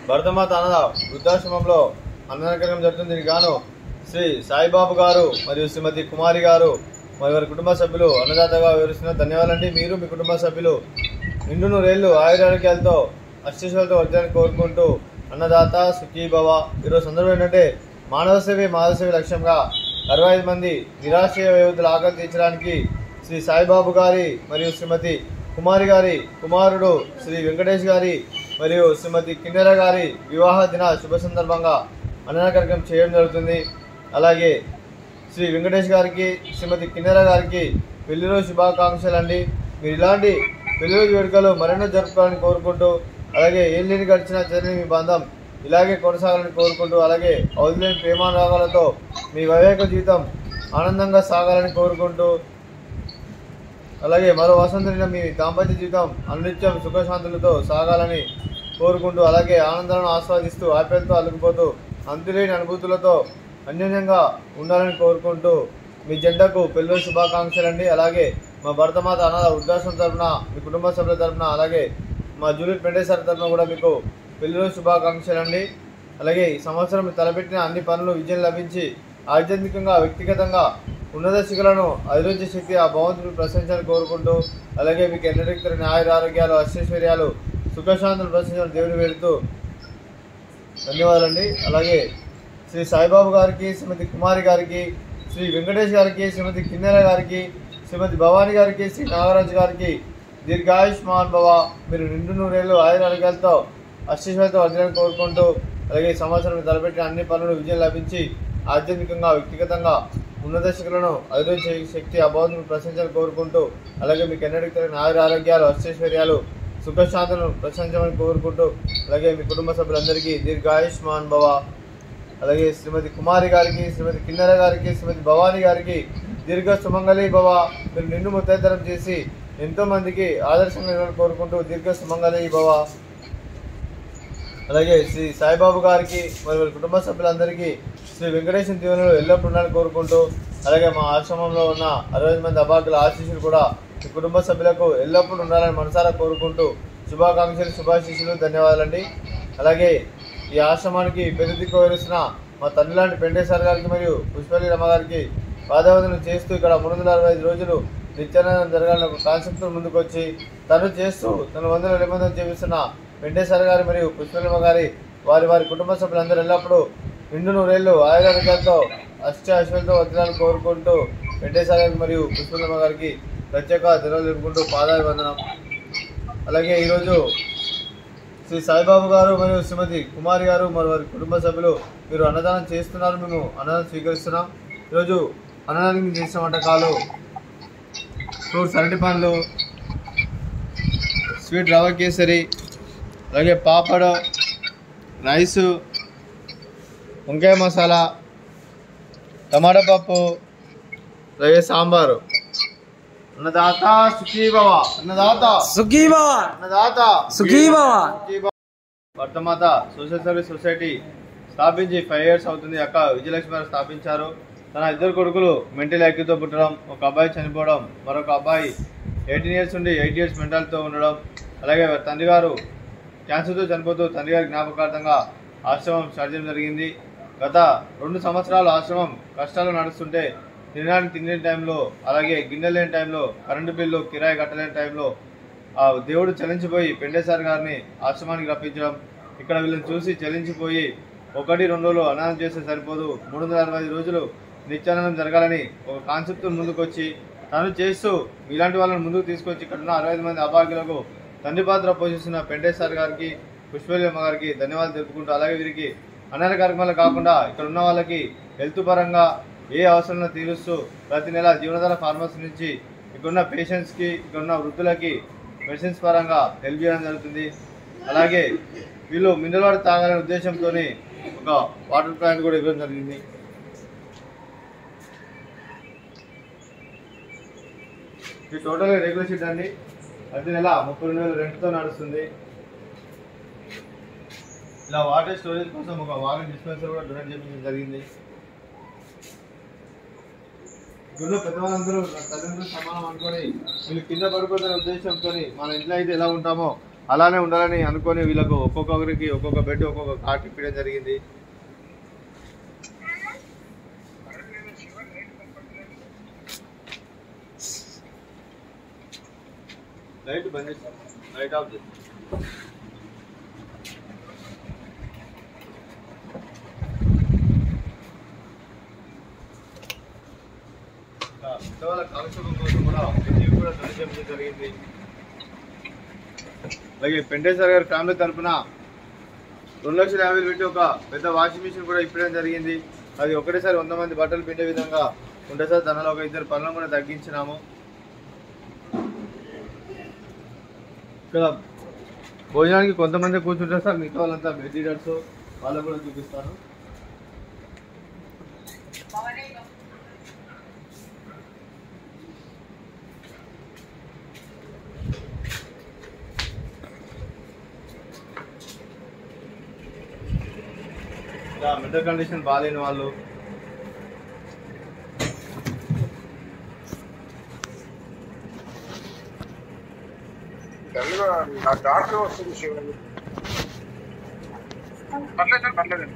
భరతమాత అన్నద వృద్ధాశ్రమంలో అన్నదానం జరుగుతుంది దీనికి గాను శ్రీ సాయిబాబు గారు మరియు శ్రీమతి కుమారి గారు మరి వారి కుటుంబ సభ్యులు అన్నదాతగా వివరిస్తున్న ధన్యవాదాలండి మీరు మీ కుటుంబ సభ్యులు నిండు నూరేళ్లు ఆయురారోగ్యాలతో అష్టేశ్వరులతో వర్గాన్ని కోరుకుంటూ అన్నదాత సుఖీభవ ఈరోజు సందర్భం ఏంటంటే మానవ సేవే మానవ సేవ లక్ష్యంగా అరవై ఐదు మంది నిరాశ్రయ యోధుల ఆకలి తీర్చడానికి శ్రీ సాయిబాబు గారి మరియు శ్రీమతి కుమారి గారి కుమారుడు శ్రీ వెంకటేష్ గారి మరియు శ్రీమతి కిన్నెర గారి వివాహ దిన శుభ సందర్భంగా అన్నదాన కార్యక్రమం చేయడం జరుగుతుంది అలాగే శ్రీ వెంకటేష్ గారికి శ్రీమతి కిన్నెర గారికి పెళ్లి రోజు శుభాకాంక్షలు అండి మీరు ఇలాంటి పెళ్లి రోజు వేడుకలు మరెన్నో జరుపుకోవాలని కోరుకుంటూ అలాగే ఏళ్ళని గడిచిన చర్యని మీ బంధం ఇలాగే కొనసాగాలని కోరుకుంటూ అలాగే అవధులేని ప్రేమానురాగాలతో మీ వైవాహిక జీవితం ఆనందంగా సాగాలని కోరుకుంటూ అలాగే మరో వసంతున్న మీ దాంపత్య జీవితం అనిత్యం సుఖశాంతులతో సాగాలని కోరుకుంటూ అలాగే ఆనందాలను ఆస్వాదిస్తూ ఆప్యాయతతో అలుగుపోతూ అంతులేని అనుభూతులతో అన్యోన్యంగా ఉండాలని కోరుకుంటూ మీ జంటకు పెళ్ళి శుభాకాంక్షలండి అలాగే మా భరతమాత అనాథ వృద్ధాశ్రమం తరపున మీ కుటుంబ సభ్యుల తరపున అలాగే మా జూలియట్ పెండేశ్వర తరపున కూడా మీకు పెళ్లి రోజు శుభాకాంక్షలండి అలాగే ఈ సంవత్సరం మీరు తలపెట్టిన అన్ని పనులు విజయం లభించి ఆధ్యాత్మికంగా వ్యక్తిగతంగా ఉన్నత శిఖలను అభివృద్ధి శక్తి ఆ భగవంతుడు ప్రశంసాలు కోరుకుంటూ అలాగే మీకు ఎన్నటికి తరని ఆయుర ఆరోగ్యాలు అష్టైశ్వర్యాలు సుఖశాంతులు ప్రశంసాలు దేవుని వేడుతూ ధన్యవాదాలండి అలాగే శ్రీ సాయిబాబు గారికి శ్రీమతి కుమారి గారికి శ్రీ వెంకటేష్ గారికి శ్రీమతి కిన్నెర గారికి శ్రీమతి భవానీ గారికి శ్రీ నాగరాజు గారికి దీర్ఘాయుష్మాన్ భవ మీరు నిండు నూరేళ్ళు ఆయుర ఆరోగ్యాలతో అష్టైశ్వర్యతో వర్ధనని కోరుకుంటూ అలాగే ఈ సంవత్సరం తలపెట్టిన అన్ని పనులు విజయం లభించి ఆధ్యాత్మికంగా వ్యక్తిగతంగా ఉన్నత శిఖలను అభివృద్ధి శక్తి అభావం ప్రశంసలు కోరుకుంటూ అలాగే మీకు ఎన్నటికి తగిన ఆయుర ఆరోగ్యాలు అష్టైశ్వర్యాలు సుఖశాంతులను ప్రశంసమని కోరుకుంటూ అలాగే మీ కుటుంబ సభ్యులందరికీ దీర్ఘాయుష్మాన్ భవ అలాగే శ్రీమతి కుమారి గారికి శ్రీమతి కిన్నెర గారికి శ్రీమతి భవానీ గారికి దీర్ఘ సుమంగళి భవ మీరు నిండు ముత్తైతరం చేసి ఎంతో మందికి ఆదర్శంగా ఉండాలని కోరుకుంటూ దీర్ఘ సుమంగళి భవ అలాగే శ్రీ సాయిబాబు గారికి మరి వారి కుటుంబ సభ్యులందరికీ శ్రీ వెంకటేశ్వర దీవెనలు ఎల్లప్పుడూ ఉండాలని కోరుకుంటూ అలాగే మా ఆశ్రమంలో ఉన్న అరవై మంది అబాకుల ఆశీస్సులు కూడా మీ కుటుంబ సభ్యులకు ఎల్లప్పుడూ ఉండాలని మనసారా కోరుకుంటూ శుభాకాంక్షలు శుభాశీస్సులు ధన్యవాదాలండి అలాగే ఈ ఆశ్రమానికి పెద్ద దిక్కు వహిస్తున్న మా తండ్రి లాంటి పెండేశ్వర్ గారికి మరియు పుష్పల్లి రమ్మ గారికి పాదవందనం చేస్తూ ఇక్కడ మూడు వందల అరవై ఐదు రోజులు నిత్యానందం జరగాలని ఒక కాన్సెప్ట్ ముందుకు వచ్చి తను చేస్తూ తన వందల నిబంధన చేపిస్తున్న వెంకటేశ్వర గారి మరియు పుష్పలమ్మ గారి వారి వారి కుటుంబ సభ్యులందరూ ఎల్లప్పుడూ నిండు నూరేళ్లు ఆయుర్వేదాలతో అష్ట అశ్వలతో వదిలాలని కోరుకుంటూ వెంకటేశ్వర గారికి మరియు పుష్పలమ్మ గారికి ప్రత్యేక దినాలు జరుపుకుంటూ పాదాలు వందనం అలాగే ఈరోజు శ్రీ సాయిబాబు గారు మరియు శ్రీమతి కుమారి గారు మరి వారి కుటుంబ సభ్యులు మీరు అన్నదానం చేస్తున్నారు మేము అన్నదానం స్వీకరిస్తున్నాం ఈరోజు అన్నదానం చేసిన వంటకాలు ఫ్రూట్స్ అరటి పండ్లు స్వీట్ రవ కేసరి అలాగే పాపడ రైసు వంకాయ మసాలా టమాటా పప్పు అలాగే సాంబారు అన్నదాత సుఖీభవ అన్నదాత సుఖీ భవ అన్నదాత సుఖీ భవ వర్తమాత సోషల్ సర్వీస్ సొసైటీ స్థాపించి ఫైవ్ ఇయర్స్ అవుతుంది అక్క విజయలక్ష్మి గారు స్థాపించారు తన ఇద్దరు కొడుకులు మెంటల్ యాక్టివ్తో పుట్టడం ఒక అబ్బాయి చనిపోవడం మరొక అబ్బాయి ఎయిటీన్ ఇయర్స్ నుండి ఎయిట్ ఇయర్స్ మెంటల్తో ఉండడం అలాగే వారి తండ్రి గారు క్యాన్సర్తో చనిపోతూ తండ్రి గారి జ్ఞాపకార్థంగా ఆశ్రమం స్టార్ట్ చేయడం జరిగింది గత రెండు సంవత్సరాలు ఆశ్రమం కష్టాలు నడుస్తుంటే తినడానికి తినే టైంలో అలాగే గిన్నె లేని టైంలో కరెంటు బిల్లు కిరాయి కట్టలేని టైంలో ఆ దేవుడు చలించిపోయి పెండేసార్ గారిని ఆశ్రమానికి రప్పించడం ఇక్కడ వీళ్ళని చూసి చలించిపోయి ఒకటి రెండు రోజులు అన్నదానం చేస్తే సరిపోదు మూడు వందల అరవై ఐదు రోజులు నిత్యానందం జరగాలని ఒక కాన్సెప్ట్ ముందుకు వచ్చి తను చేస్తూ ఇలాంటి వాళ్ళని ముందుకు తీసుకొచ్చి ఇక్కడ ఉన్న అరవై ఐదు మంది అభాగ్యులకు తండ్రి పాత్ర పోషిస్తున్న పెండేసార్ గారికి పుష్పల్యమ్మ గారికి ధన్యవాదాలు తెలుపుకుంటూ అలాగే వీరికి అన్నదాన కార్యక్రమాలు కాకుండా ఇక్కడ ఉన్న వాళ్ళకి హెల్త్ పరంగా ఏ అవసరం తీరుస్తూ ప్రతి నెల జీవనధార ఫార్మసీ నుంచి ఇక్కడున్న పేషెంట్స్కి ఇక్కడున్న వృద్ధులకి మెడిసిన్స్ పరంగా హెల్ప్ చేయడం జరుగుతుంది అలాగే వీళ్ళు మినరల్ వాటర్ తాగాలనే ఉద్దేశంతో ఒక వాటర్ ప్లాంట్ కూడా ఇవ్వడం జరిగింది ఇది టోటల్ రెగ్యులర్ షీట్ అండి ప్రతి నెల ముప్పై రెండు వేల రెంట్తో నడుస్తుంది ఇలా వాటర్ స్టోరేజ్ కోసం ఒక వాటర్ డిస్పెన్సర్ కూడా డొనేట్ చేయడం జరిగింది గుళ్ళు పెద్దవాళ్ళందరూ నా తల్లిదండ్రులు సమానం అనుకొని వీళ్ళు కింద పడిపోతున్న ఉద్దేశంతో మన ఇంట్లో అయితే ఎలా ఉంటామో అలానే ఉండాలని అనుకొని వీళ్ళకు ఒక్కొక్కరికి ఒక్కొక్క బెడ్ ఒక్కొక్క కాట్ ఇప్పడం జరిగింది లైట్ బంద్ చేస్తాం లైట్ ఆఫ్ చేస్తాం పెద్దవాళ్ళ కాలక్షేపం కోసం కూడా ఇవి కూడా తెలియజేయడం జరిగింది అలాగే పెంటేశ్వర్ గారి ఫ్యామిలీ తరఫున రెండు లక్షల యాభై వేలు పెట్టి ఒక పెద్ద వాషింగ్ మిషన్ కూడా ఇప్పడం జరిగింది అది ఒకటేసారి వంద మంది బట్టలు పిండే విధంగా ఉంటే సార్ దానిలో ఒక ఇద్దరు పనులను కూడా తగ్గించినాము ఇక్కడ భోజనానికి కొంతమంది కూర్చుంటారు సార్ మిగతా వాళ్ళంతా బెడ్ లీడర్స్ వాళ్ళకు కూడా చూపిస్తాను ఇలా మెంటల్ కండిషన్ బాగాలేని వాళ్ళు డల్గా ఆ డాక్టర్ వస్తుంది శివరాజు పర్లేదు సార్ పర్లేదండి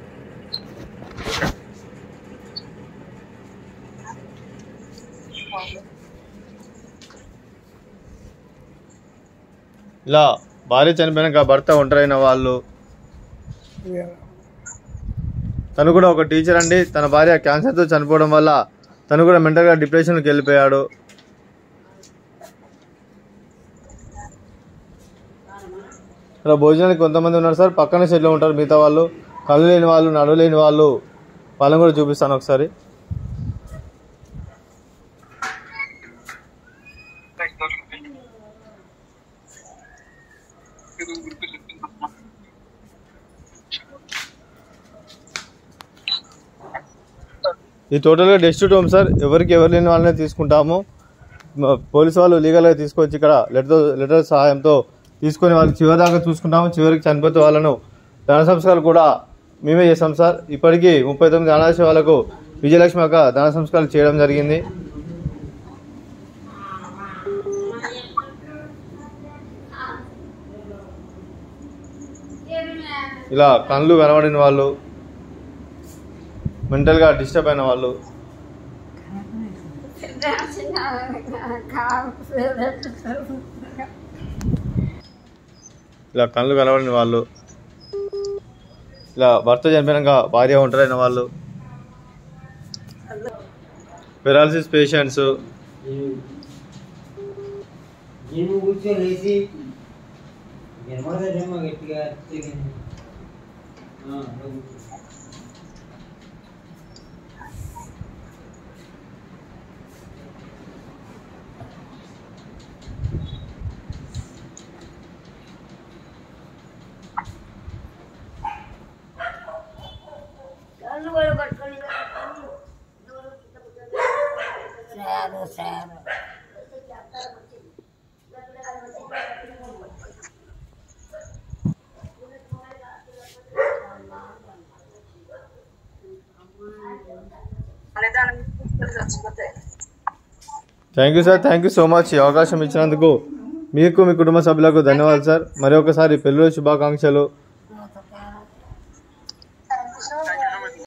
ఇలా భార్య చనిపోయినాక భర్త ఒంటరైన వాళ్ళు తను కూడా ఒక టీచర్ అండి తన భార్య క్యాన్సర్తో చనిపోవడం వల్ల తను కూడా మెంటల్గా డిప్రెషన్కి వెళ్ళిపోయాడు ఇక్కడ భోజనానికి కొంతమంది ఉన్నారు సార్ పక్కన సెట్లో ఉంటారు మిగతా వాళ్ళు కళ్ళు లేని వాళ్ళు నడవలేని వాళ్ళు వాళ్ళని కూడా చూపిస్తాను ఒకసారి ఇది టోటల్గా డెస్టిట్యూట్ హోమ్ సార్ ఎవరికి ఎవరు లేని వాళ్ళనే తీసుకుంటాము మ- పోలీసు వాళ్ళు లీగల్గా తీసుకొచ్చి ఇక్కడ లెటర్ లెటర్ సహాయంతో తీసుకొని వాళ్ళకి చివరి దాకా చూసుకుంటాము చివరికి చనిపోతే వాళ్ళను ధన సంస్కారాలు కూడా మేమే చేస్తాం సార్ ఇప్పటికీ ముప్పై తొమ్మిది అనాథ వాళ్ళకు విజయలక్ష్మి అక్క ధన సంస్కారాలు చేయడం జరిగింది ఇలా కళ్ళు కనబడిన వాళ్ళు మెంటల్గా డిస్టర్బ్ అయిన వాళ్ళు ఇలా కళ్ళు కనబడిన వాళ్ళు ఇలా భర్త చనిపోయినాక భార్య ఒంటరైన వాళ్ళు పెరాలసిస్ పేషెంట్స్ నేను కూర్చోలేసి జన్మదేమో గట్టిగా తిరిగింది. ఆ, నువ్వు కూర్చో. Sir sir thank you sir thank you so much ఈ అవకాశం ఇచ్చినందుకు మీకు మీ కుటుంబ సభ్యులకు ధన్యవాదాలు సార్ మరి ఒకసారి పెళ్ళి శుభాకాంక్షలు